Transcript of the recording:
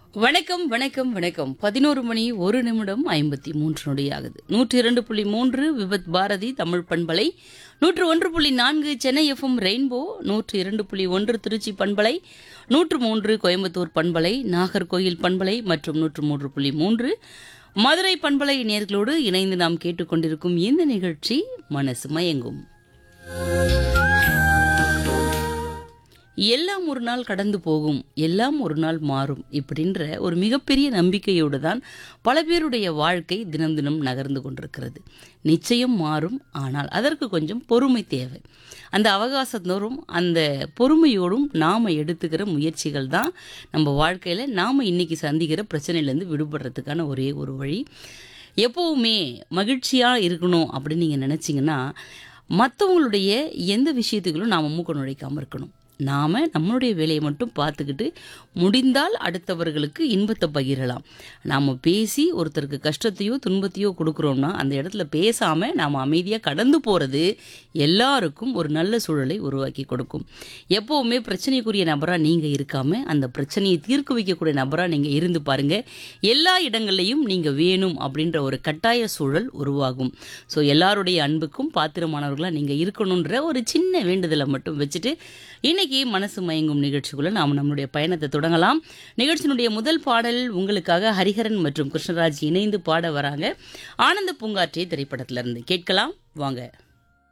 வணக்கம் வணக்கம் வணக்கம் பதினோரு மணி ஒரு நிமிடம் ஐம்பத்தி மூன்று நொடி ஆகுது நூற்றி இரண்டு புள்ளி மூன்று விபத் பாரதி தமிழ் பண்பலை நூற்று ஒன்று புள்ளி நான்கு சென்னை எஃப்எம் ரெயின்போ நூற்று இரண்டு புள்ளி ஒன்று திருச்சி பண்பலை நூற்று மூன்று கோயம்புத்தூர் பண்பலை நாகர்கோயில் பண்பலை மற்றும் நூற்று மூன்று புள்ளி மூன்று மதுரை பண்பலை நேர்களோடு இணைந்து நாம் கேட்டுக்கொண்டிருக்கும் இந்த நிகழ்ச்சி மனசு மயங்கும் எல்லாம் ஒரு நாள் கடந்து போகும் எல்லாம் ஒரு நாள் மாறும் இப்படின்ற ஒரு மிகப்பெரிய நம்பிக்கையோடு தான் பல பேருடைய வாழ்க்கை தினம் தினம் நகர்ந்து கொண்டிருக்கிறது நிச்சயம் மாறும் ஆனால் அதற்கு கொஞ்சம் பொறுமை தேவை அந்த அவகாசத்தோறும் அந்த பொறுமையோடும் நாம் எடுத்துக்கிற முயற்சிகள் தான் நம்ம வாழ்க்கையில் நாம் இன்னைக்கு சந்திக்கிற பிரச்சனையிலேருந்து விடுபடுறதுக்கான ஒரே ஒரு வழி எப்போவுமே மகிழ்ச்சியாக இருக்கணும் அப்படின்னு நீங்கள் நினச்சிங்கன்னா மற்றவங்களுடைய எந்த விஷயத்துகளும் நாம் மூக்க நுழைக்காமல் இருக்கணும் நாம் நம்மளுடைய வேலையை மட்டும் பார்த்துக்கிட்டு முடிந்தால் அடுத்தவர்களுக்கு இன்பத்தை பகிரலாம் நாம் பேசி ஒருத்தருக்கு கஷ்டத்தையோ துன்பத்தையோ கொடுக்குறோம்னா அந்த இடத்துல பேசாமல் நாம் அமைதியாக கடந்து போகிறது எல்லாருக்கும் ஒரு நல்ல சூழலை உருவாக்கி கொடுக்கும் எப்போவுமே பிரச்சனைக்குரிய நபராக நீங்கள் இருக்காமல் அந்த பிரச்சனையை தீர்க்க வைக்கக்கூடிய நபராக நீங்கள் இருந்து பாருங்கள் எல்லா இடங்கள்லையும் நீங்கள் வேணும் அப்படின்ற ஒரு கட்டாய சூழல் உருவாகும் ஸோ எல்லாருடைய அன்புக்கும் பாத்திரமானவர்களாக நீங்கள் இருக்கணுன்ற ஒரு சின்ன வேண்டுதலை மட்டும் வச்சுட்டு இன்னைக்கு மனசு மயங்கும் நிகழ்ச்சிக்குள்ள நாம் நம்மளுடைய பயணத்தை தொடங்கலாம் நிகழ்ச்சியினுடைய முதல் பாடல் உங்களுக்காக ஹரிஹரன் மற்றும் கிருஷ்ணராஜ் இணைந்து பாட வராங்க ஆனந்த பூங்காற்றே திரைப்படத்திலிருந்து கேட்கலாம் வாங்க